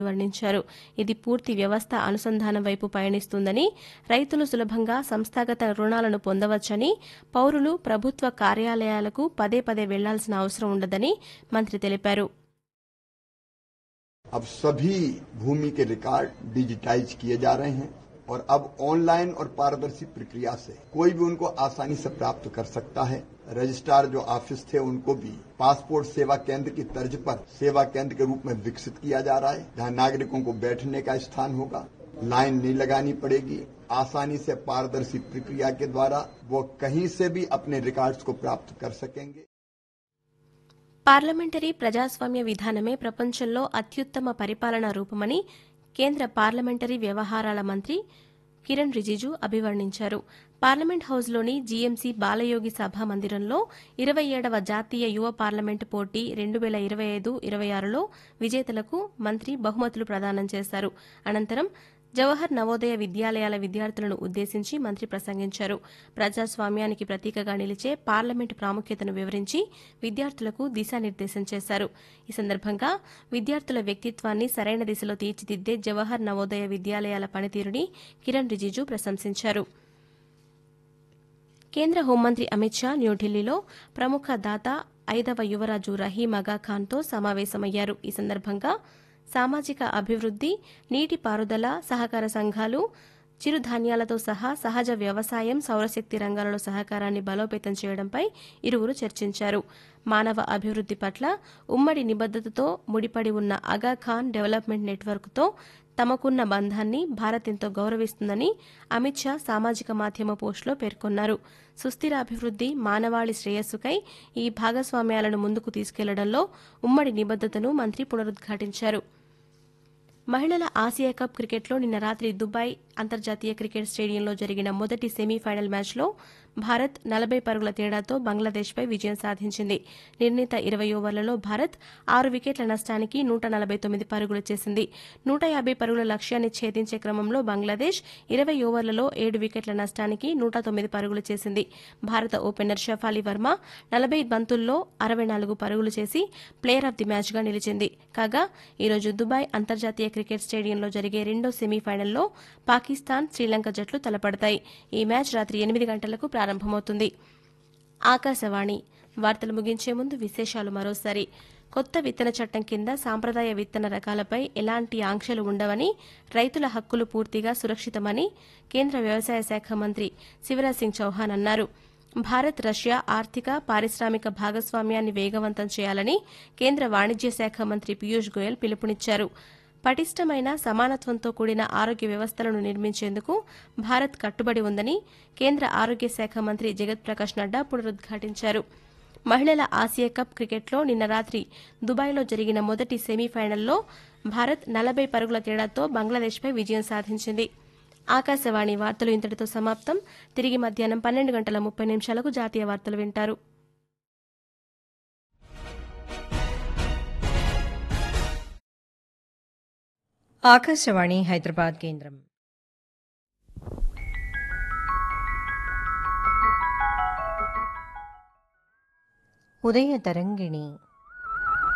వర్ణించారు ఇది పూర్తి వ్యవస్థ అనుసంధానం వైపు పయనిస్తుందని రైతులు సులభంగా సంస్థాగత రుణాలను పొందవచ్చని పౌరులు ప్రభుత్వ కార్యాలయాలకు పదే పదే వెళ్లాల్సిన అవసరం ఉండదని మంత్రి తెలిపారు अब सभी भूमि के रिकॉर्ड डिजिटाइज किए जा रहे हैं और अब ऑनलाइन और पारदर्शी प्रक्रिया से कोई भी उनको आसानी से प्राप्त कर सकता है रजिस्ट्रार जो ऑफिस थे उनको भी पासपोर्ट सेवा केंद्र की तर्ज पर सेवा केंद्र के रूप में विकसित किया जा रहा है जहां नागरिकों को बैठने का स्थान होगा लाइन नहीं लगानी पड़ेगी आसानी से पारदर्शी प्रक्रिया के द्वारा वो कहीं से भी अपने रिकॉर्ड्स को प्राप्त कर सकेंगे పార్లమెంటరీ ప్రజాస్వామ్య విధానమే ప్రపంచంలో అత్యుత్తమ పరిపాలనా రూపమని కేంద్ర పార్లమెంటరీ వ్యవహారాల మంత్రి కిరణ్ రిజిజు అభివర్ణించారు పార్లమెంట్ హౌస్లోని జీఎంసీ బాలయోగి సభా మందిరంలో ఇరవై ఏడవ జాతీయ యువ పార్లమెంటు పోటీ రెండు వేల ఇరవై ఐదు ఇరవై ఆరులో విజేతలకు మంత్రి బహుమతులు ప్రదానం చేశారు అనంతరం జవహర్ నవోదయ విద్యాలయాల విద్యార్థులను ఉద్దేశించి మంత్రి ప్రసంగించారు ప్రజాస్వామ్యానికి ప్రతీకగా నిలిచే పార్లమెంటు ప్రాముఖ్యతను వివరించి విద్యార్థులకు దిశానిర్దేశం చేశారు ఈ సందర్భంగా విద్యార్థుల వ్యక్తిత్వాన్ని సరైన దిశలో తీర్చిదిద్దే జవహర్ నవోదయ విద్యాలయాల పనితీరుని కిరణ్ రిజిజు ప్రశంసించారు కేంద్ర హోంమంత్రి అమిత్ షా న్యూఢిల్లీలో ప్రముఖ దాత ఐదవ యువరాజు రహీం అగా ఖాన్తో సమావేశమయ్యారు ఈ సందర్భంగా సామాజిక అభివృద్ది నీటిపారుదల సహకార సంఘాలు చిరుధాన్యాలతో సహా సహజ వ్యవసాయం సౌరశక్తి రంగాలలో సహకారాన్ని బలోపేతం చేయడంపై ఇరువురు చర్చించారు మానవ అభివృద్ది పట్ల ఉమ్మడి నిబద్దతతో ముడిపడి ఉన్న అగా ఖాన్ డెవలప్మెంట్ నెట్వర్క్తో తమకున్న బంధాన్ని భారత్ ఎంతో గౌరవిస్తుందని అమిత్ షా సామాజిక మాధ్యమ పోస్టులో పేర్కొన్నారు సుస్థిర అభివృద్ది మానవాళి శ్రేయస్సుకై ఈ భాగస్వామ్యాలను ముందుకు తీసుకెళ్లడంలో ఉమ్మడి నిబద్దతను మంత్రి పునరుద్ఘాటించారు మహిళల ఆసియా కప్ క్రికెట్లో నిన్న రాత్రి దుబాయ్ అంతర్జాతీయ క్రికెట్ స్టేడియంలో జరిగిన మొదటి సెమీఫైనల్ మ్యాచ్లో భారత్ నలభై పరుగుల తేడాతో బంగ్లాదేశ్పై విజయం సాధించింది నిర్ణీత ఇరవై ఓవర్లలో భారత్ ఆరు వికెట్ల నష్టానికి నూట నలభై తొమ్మిది పరుగులు చేసింది నూట యాభై పరుగుల లక్ష్యాన్ని ఛేదించే క్రమంలో బంగ్లాదేశ్ ఇరవై ఓవర్లలో ఏడు వికెట్ల నష్టానికి నూట తొమ్మిది పరుగులు చేసింది భారత ఓపెనర్ షఫాలి వర్మ నలభై బంతుల్లో అరవై నాలుగు పరుగులు చేసి ప్లేయర్ ఆఫ్ ది మ్యాచ్గా నిలిచింది కాగా ఈరోజు దుబాయ్ అంతర్జాతీయ క్రికెట్ స్టేడియంలో జరిగే రెండో సెమీఫైనల్లో పాకిస్తాన్ శ్రీలంక జట్లు తలపడతాయి ఈ మ్యాచ్ రాత్రి ఎనిమిది గంటలకు ప్రారంభమవుతుంది ఆకాశవాణి వార్తలు ముగించే ముందు విశేషాలు మరోసారి కొత్త విత్తన చట్టం కింద సాంప్రదాయ విత్తన రకాలపై ఎలాంటి ఆంక్షలు ఉండవని రైతుల హక్కులు పూర్తిగా సురక్షితమని కేంద్ర వ్యవసాయ శాఖ మంత్రి శివరాజ్ సింగ్ చౌహాన్ అన్నారు భారత్ రష్యా ఆర్థిక పారిశ్రామిక భాగస్వామ్యాన్ని వేగవంతం చేయాలని కేంద్ర వాణిజ్య శాఖ మంత్రి పీయూష్ గోయల్ పిలుపునిచ్చారు పటిష్టమైన సమానత్వంతో కూడిన ఆరోగ్య వ్యవస్థలను నిర్మించేందుకు భారత్ కట్టుబడి ఉందని కేంద్ర ఆరోగ్య శాఖ మంత్రి జగత్ ప్రకాష్ నడ్డా పునరుద్ఘాటించారు మహిళల ఆసియా కప్ క్రికెట్లో నిన్న రాత్రి దుబాయ్లో జరిగిన మొదటి సెమీఫైనల్లో భారత్ నలభై పరుగుల తేడాతో బంగ్లాదేశ్పై విజయం సాధించింది ఆకాశవాణి వార్తలు ఇంతటితో సమాప్తం తిరిగి మధ్యాహ్నం పన్నెండు గంటల ముప్పై నిమిషాలకు జాతీయ వార్తలు వింటారు ఆకాశవాణి హైదరాబాద్ కేంద్రం ఉదయ తరంగిణి